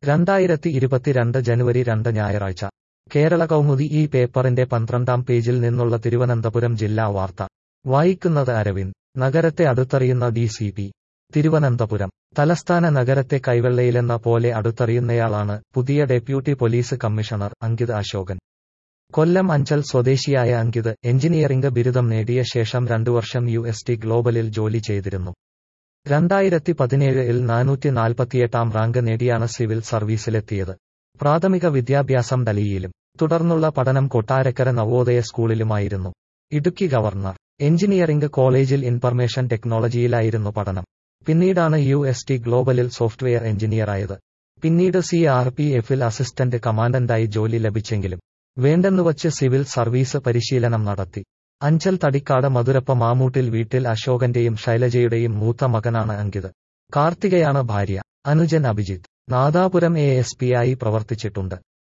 രണ്ടായിരത്തി ഇരുപത്തിരണ്ട് ജനുവരി രണ്ട് ഞായറാഴ്ച കേരള കൗമുദി ഈ പേപ്പറിന്റെ പന്ത്രണ്ടാം പേജിൽ നിന്നുള്ള തിരുവനന്തപുരം ജില്ലാ വാർത്ത വായിക്കുന്നത് അരവിന്ദ് നഗരത്തെ അടുത്തറിയുന്ന ഡി സി പി തിരുവനന്തപുരം തലസ്ഥാന നഗരത്തെ കൈവെള്ളയിലെന്ന പോലെ അടുത്തറിയുന്നയാളാണ് പുതിയ deputy police commissioner Ankit Ashokan Kollam Anchal സ്വദേശിയായ അങ്കിത് എഞ്ചിനീയറിംഗ് ബിരുദം നേടിയ ശേഷം രണ്ടു വർഷം യു എസ് ടി ഗ്ലോബലിൽ ജോലി ചെയ്തിരുന്നു രണ്ടായിരത്തി പതിനേഴിൽ നാനൂറ്റി നാൽപ്പത്തിയെട്ടാം റാങ്ക് നേടിയാണ് സിവിൽ സർവീസിലെത്തിയത് പ്രാഥമിക വിദ്യാഭ്യാസം ഡൽഹിയിലും തുടർന്നുള്ള പഠനം കൊട്ടാരക്കര നവോദയ സ്കൂളിലുമായിരുന്നു ഇടുക്കി ഗവർണർ എഞ്ചിനീയറിംഗ് കോളേജിൽ ഇൻഫർമേഷൻ ടെക്നോളജിയിലായിരുന്നു പഠനം പിന്നീടാണ് യു എസ് ടി ഗ്ലോബലിൽ സോഫ്റ്റ്വെയർ എഞ്ചിനീയറായത് പിന്നീട് സി ആർ പി എഫിൽ അസിസ്റ്റന്റ് കമാൻഡന്റായി ജോലി ലഭിച്ചെങ്കിലും വേണ്ടെന്നുവച്ച് സിവിൽ സർവീസ് പരിശീലനം നടത്തി അഞ്ചൽ തടിക്കാട് മധുരപ്പ മാമൂട്ടിൽ വീട്ടിൽ അശോകന്റെയും ശൈലജയുടെയും മൂത്ത മകനാണ് അങ്കിത് കാർത്തികയാണ് ഭാര്യ അനുജൻ Abhijith Nadapuram A S P ആയി പ്രവർത്തിച്ചിട്ടുണ്ട്